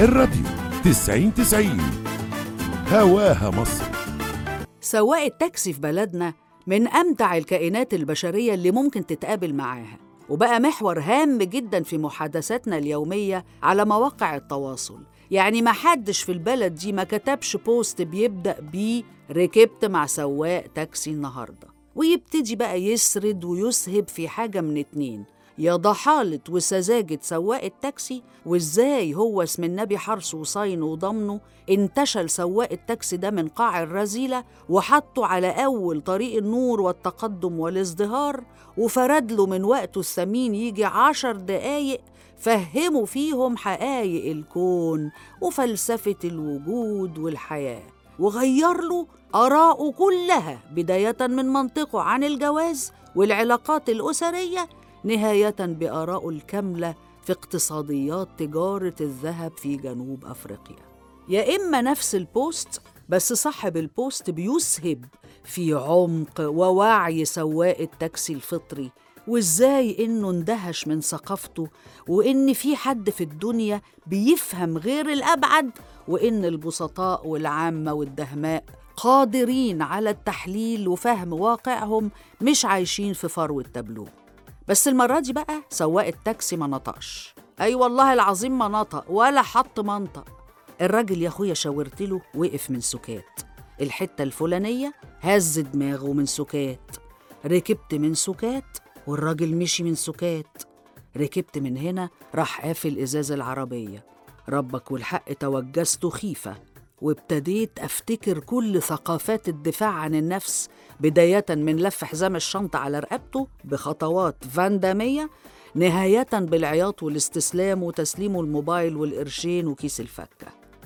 الراديو تسعين تسعين هواها مصر سواق التاكسي في بلدنا من أمتع الكائنات البشرية اللي ممكن تتقابل معاها وبقى محور هام جدا في محادثاتنا اليومية على مواقع التواصل يعني ما حدش في البلد دي ما كتبش بوست بيبدأ بيه ركبت مع سواق تاكسي النهاردة ويبتدي بقى يسرد ويسهب في حاجة من اتنين يا ضحالة وسذاجة سواق التاكسي وازاي هو اسم النبي حرصه وصاينه وضمنه انتشل سواق التاكسي ده من قاع الرذيلة وحطه على أول طريق النور والتقدم والازدهار وفرد له من وقته الثمين يجي عشر دقايق فهموا فيهم حقايق الكون وفلسفة الوجود والحياة وغير له آراءه كلها بداية من منطقه عن الجواز والعلاقات الأسرية نهاية بآرائه الكاملة في اقتصاديات تجارة الذهب في جنوب أفريقيا يا إما نفس البوست بس صاحب البوست بيسهب في عمق ووعي سواق التاكسي الفطري وإزاي إنه اندهش من ثقافته وإن في حد في الدنيا بيفهم غير الأبعد وإن البسطاء والعامة والدهماء قادرين على التحليل وفهم واقعهم مش عايشين في فروة تابلوه بس المرة دي بقى سواق التاكسي ما نطقش أي والله العظيم ما نطق ولا حط منطق الراجل يا أخويا شاورت له وقف من سكات الحتة الفلانية هز دماغه من سكات ركبت من سكات والراجل مشي من سكات ركبت من هنا راح قافل إزاز العربية ربك والحق توجست خيفة وابتديت أفتكر كل ثقافات الدفاع عن النفس بداية من لف حزام الشنطة على رقبته بخطوات فاندامية نهاية بالعياط والاستسلام وتسليمه الموبايل والقرشين وكيس الفكة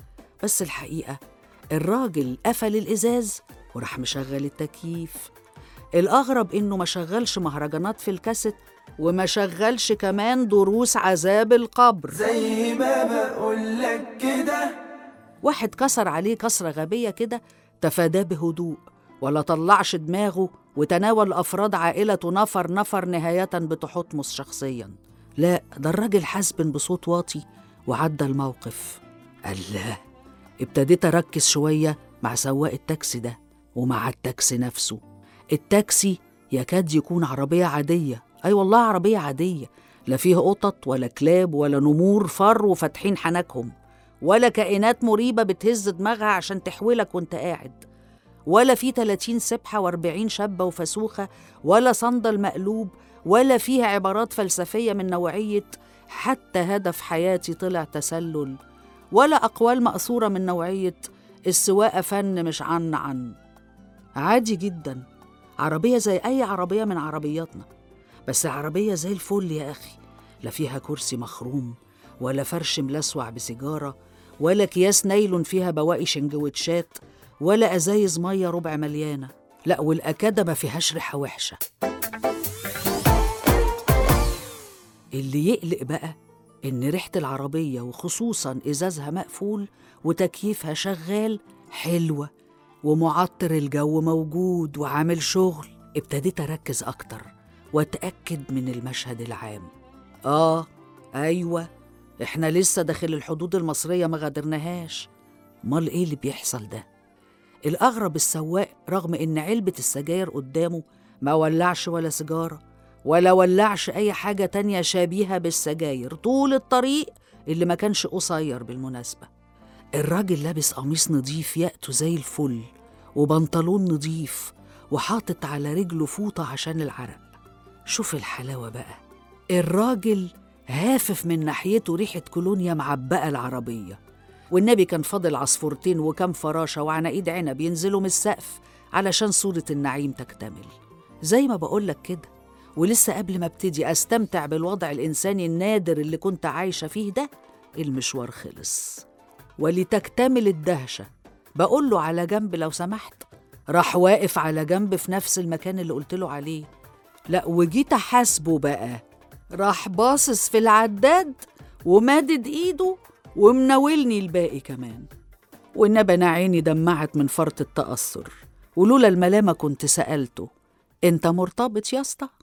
بس الحقيقة الراجل قفل الإزاز وراح مشغل التكييف الأغرب إنه ما شغلش مهرجانات في الكاسيت وما شغلش كمان دروس عذاب القبر زي ما بقولك كده واحد كسر عليه كسرة غبية كده تفاداه بهدوء ولا طلعش دماغه وتناول أفراد عائلته نفر نفر نهاية بتحطمس شخصيا لا ده الراجل حسب بصوت واطي وعدى الموقف الله ابتديت أركز شوية مع سواق التاكسي ده ومع التاكسي نفسه التاكسي يكاد يكون عربية عادية أي والله عربية عادية لا فيها قطط ولا كلاب ولا نمور فر وفاتحين حنكهم ولا كائنات مريبة بتهز دماغها عشان تحولك وانت قاعد ولا في 30 سبحة و40 شابة وفسوخة ولا صندل مقلوب ولا فيها عبارات فلسفية من نوعية حتى هدف حياتي طلع تسلل ولا أقوال مأثورة من نوعية السواقة فن مش عن عن عادي جدا عربية زي أي عربية من عربياتنا بس عربية زي الفل يا أخي لا فيها كرسي مخروم ولا فرش ملسوع بسيجارة ولا أكياس نايلون فيها بواقي شنجوتشات ولا أزايز مية ربع مليانة لا والأكادة ما فيهاش ريحة وحشة اللي يقلق بقى إن ريحة العربية وخصوصا إزازها مقفول وتكييفها شغال حلوة ومعطر الجو موجود وعامل شغل ابتديت أركز أكتر وأتأكد من المشهد العام آه أيوة إحنا لسه داخل الحدود المصرية ما غادرناهاش مال إيه اللي بيحصل ده؟ الأغرب السواق رغم إن علبة السجاير قدامه ما ولعش ولا سيجارة ولا ولعش أي حاجة تانية شبيهة بالسجاير طول الطريق اللي ما كانش قصير بالمناسبة الراجل لابس قميص نضيف يأته زي الفل وبنطلون نضيف وحاطط على رجله فوطة عشان العرق شوف الحلاوة بقى الراجل هافف من ناحيته ريحة كولونيا معبقة العربية والنبي كان فاضل عصفورتين وكم فراشة وعناقيد عنب ينزلوا من السقف علشان صورة النعيم تكتمل زي ما بقولك كده ولسه قبل ما ابتدي استمتع بالوضع الإنساني النادر اللي كنت عايشة فيه ده المشوار خلص ولتكتمل الدهشة بقول له على جنب لو سمحت راح واقف على جنب في نفس المكان اللي قلت له عليه لا وجيت احاسبه بقى راح باصص في العداد ومادد ايده ومناولني الباقي كمان والنبي انا عيني دمعت من فرط التأثر ولولا الملامة كنت سألته انت مرتبط يا اسطى